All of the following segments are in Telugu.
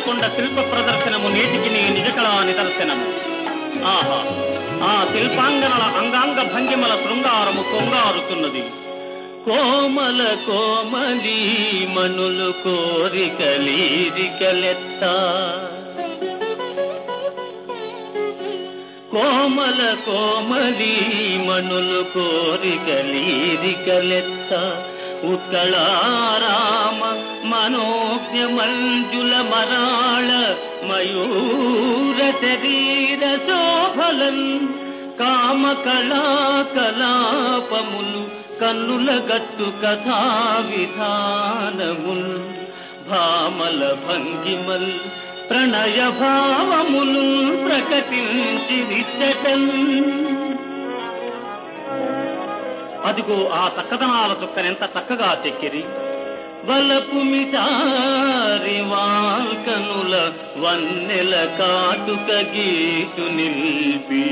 నాగార్జునకొండ శిల్ప ప్రదర్శనము నేటికి నీ నిజకళా నిదర్శనము ఆహా ఆ శిల్పాంగనల అంగాంగ భంగిమల శృంగారము కొంగారుతున్నది కోమల కోమలి మనులు కోరికలీరికలెత్త కోమల కోమలి మనులు కోరికలీరికలెత్త ఉత్కళారామ మనోజ్ఞ మంజుల మరాళ మయూర శరీర శోభలన్ కామ కళా కలాపములు కన్నుల గట్టు కథా విధానముల్ భామల భంగిమల్ ప్రణయ భావములు ప్రకటించి విచ్చటన్ అదిగో ఆ చక్కదనాల చుక్కనెంత చక్కగా చెక్కిరి వలపు మిటారి వాల్కనుల వన్నెల కాటుక గీటు నిల్పి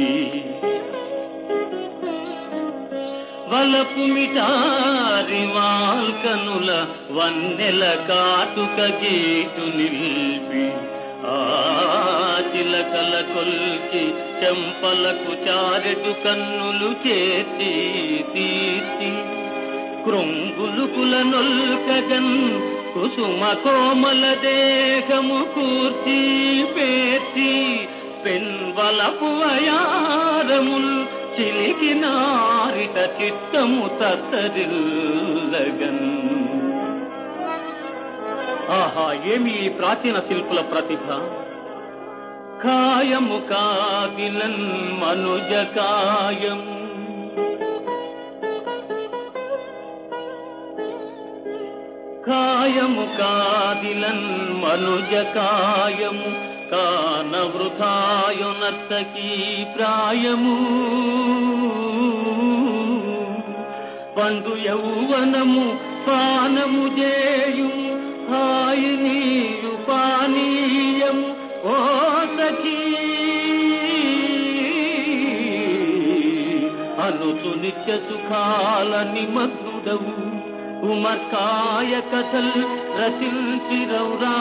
వలపు మిటారి వాల్కనుల వన్నెల కాటుక గీటు నిల్పి ఆ చిలకల కొల్కి చెంపలకు చారెటు కన్నులు చేతి తీసి కృంగులు కుల నొల్కగన్ కుసుమ కోమల దేహము కూర్చి పేర్చి పెన్వలపు అయారముల్ చిలికి నారిట చిత్తము తత్తరిల్లగన్ ఆహా ఏమి ఈ ప్రాచీన శిల్పుల ప్రతిభ కాయము కాగిలన్ మనుజ కాయం కాయము కాదిలన్ మనుజ కాయము కాన వృథాయు నర్తకీ ప్రాయము పండు యౌవనము పానము చేయు హాయి నీయు పానీయము ఓ సఖీ అనుచు నిత్య సుఖాల నిమగ్నుడవు ఉమర్కాయ కథల్ రచించిరౌరా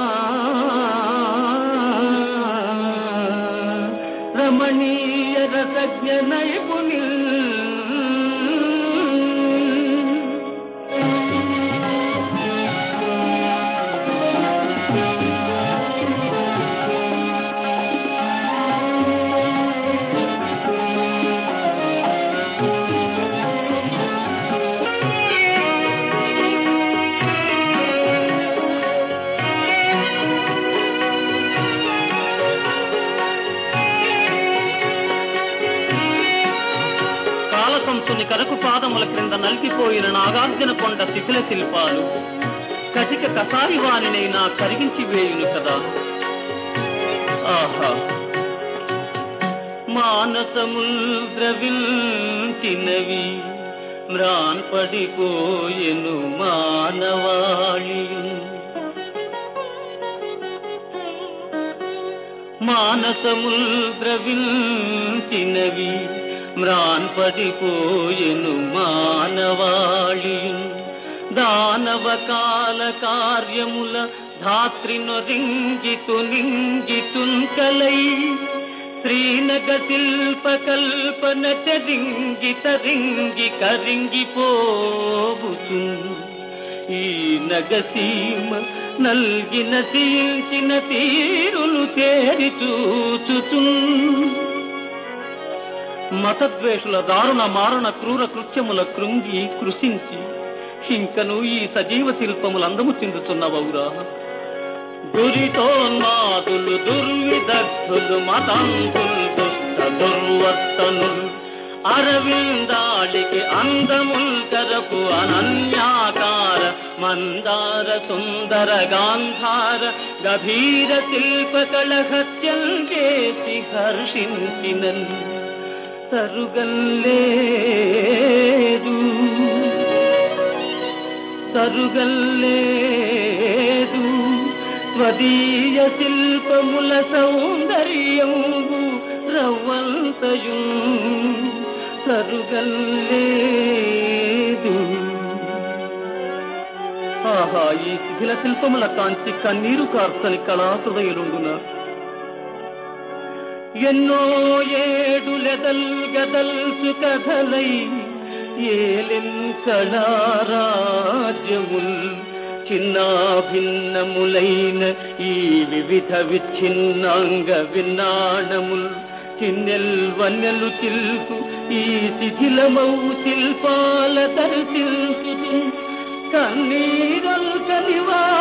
రమణీయ రసజ్ఞ నైపుణిల్ కాలసంసుని కరకు పాదముల క్రింద నలిగిపోయిన నాగార్జున కొండ శిథిల శిల్పాలు కటిక కసారి వారినైనా కరిగించి వేయును కదా ఆహా మానసముల్ ద్రవిల్చినవి మ్రాన్ పడిపోయెను మానవాళియున్ మానసముల్ ద్రవిల్చినవి మ్రాన్ పడిపోయెను మానవాళియున్ దానవ కాల కార్యముల ధాత్రి నొరింగితు నింగితున్ కలై శ్రీనగ శిల్ప కల్పన చరింగి తరింగి కరింగిపోబుతు ఈ నగసీమ నల్గిన తీల్చిన తీరులు తేరి చూచుచు మతద్వేషుల దారుణ మారణ క్రూర కృత్యముల కృంగి కృషించి ఇంకను ఈ సజీవ శిల్పములు అందము చెందుతున్నవవురా దురితోన్మాదులు దుర్విదగ్ధులు మతంతులు దుష్ట దుర్వర్తనులు అరవిందాడికి అందముల్ కరపు అనన్యాకార మందార సుందర గాంధార గభీర శిల్ప కళహత్యం చేసి హర్షించినన్ తరుగల్లేదు తరుగల్లేదు స్వదీయ శిల్పముల సౌందర్యంబు రవ్వంతయు తరుగల్లేదు ఆహా ఆహా ఈ శిథిల శిల్పముల కాంచి కన్నీరు కార్చని కళాహృదయులుండున ఎన్నో ఏడులెదల్ గదల్సు కథలై ఏలెన్ కళారాజ్యముల్ చిన్న భిన్నములైన ఈ వివిధ విచ్ఛిన్నాంగ విన్నాణముల్ చిన్నెల్ వన్నెలు చిల్కు ఈ శిథిలమౌ శిల్పాల దర్శిల్సు కన్నీరల్ కనివా